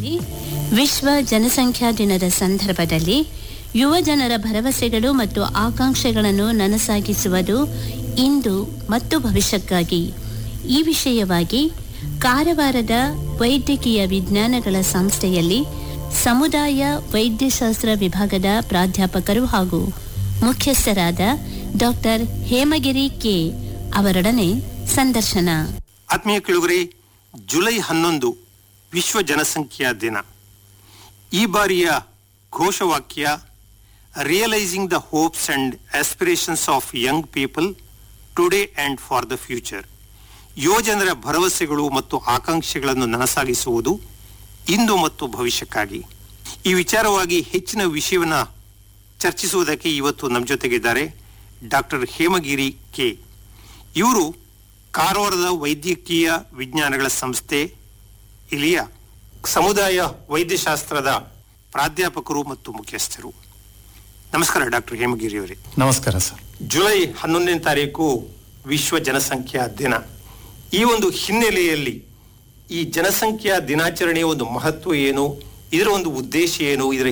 ಕಾರ್ಯಕ್ರಮದಲ್ಲಿ ವಿಶ್ವ ಜನಸಂಖ್ಯಾ ದಿನದ ಸಂದರ್ಭದಲ್ಲಿ ಯುವ ಜನರ ಭರವಸೆಗಳು ಮತ್ತು ಆಕಾಂಕ್ಷೆಗಳನ್ನು ನನಸಾಗಿಸುವುದು ಇಂದು ಮತ್ತು ಭವಿಷ್ಯಕ್ಕಾಗಿ ಈ ವಿಷಯವಾಗಿ ಕಾರವಾರದ ವೈದ್ಯಕೀಯ ವಿಜ್ಞಾನಗಳ ಸಂಸ್ಥೆಯಲ್ಲಿ ಸಮುದಾಯ ವೈದ್ಯಶಾಸ್ತ್ರ ವಿಭಾಗದ ಪ್ರಾಧ್ಯಾಪಕರು ಹಾಗೂ ಮುಖ್ಯಸ್ಥರಾದ ಡಾಕ್ಟರ್ ಹೇಮಗಿರಿ ಕೆ ಅವರೊಡನೆ ಸಂದರ್ಶನ ಆತ್ಮೀಯ ಕೇಳುಗರೆ ಜುಲೈ ಹನ್ನೊಂದು ವಿಶ್ವ ಜನಸಂಖ್ಯಾ ದಿನ ಈ ಬಾರಿಯ ಘೋಷವಾಕ್ಯ realising the hopes and aspirations of young people today and for the future ಯುವಜನರ ಭರವಸೆಗಳು ಮತ್ತು ಆಕಾಂಕ್ಷೆಗಳನ್ನು ನನಸಾಗಿಸುವುದು ಇಂದು ಮತ್ತು ಭವಿಷ್ಯಕ್ಕಾಗಿ ಈ ವಿಚಾರವಾಗಿ ಹೆಚ್ಚಿನ ವಿಷಯವನ್ನ ಚರ್ಚಿಸುವುದಕ್ಕೆ ಇವತ್ತು ನಮ್ಮ ಜೊತೆಗಿದ್ದಾರೆ ಡಾಕ್ಟರ್ ಹೇಮಗಿರಿ ಕೆ ಇವರು ಕಾರವಾರದ ವೈದ್ಯಕೀಯ ವಿಜ್ಞಾನಗಳ ಸಂಸ್ಥೆ ಇಲ್ಲಿಯ ಸಮುದಾಯ ವೈದ್ಯಶಾಸ್ತ್ರದ ಪ್ರಾಧ್ಯಾಪಕರು ಮತ್ತು ಮುಖ್ಯಸ್ಥರು ನಮಸ್ಕಾರ ಡಾಕ್ಟರ್ ಹೇಮಗಿರಿ ಅವರೇ ನಮಸ್ಕಾರ ಸರ್ ಜುಲೈ ಹನ್ನೊಂದನೇ ತಾರೀಕು ವಿಶ್ವ ಜನಸಂಖ್ಯಾ ದಿನ ಈ ಒಂದು ಹಿನ್ನೆಲೆಯಲ್ಲಿ ಈ ಜನಸಂಖ್ಯಾ ದಿನಾಚರಣೆಯ ಒಂದು ಮಹತ್ವ ಏನು ಇದರ ಒಂದು ಉದ್ದೇಶ ಏನು ಇದರ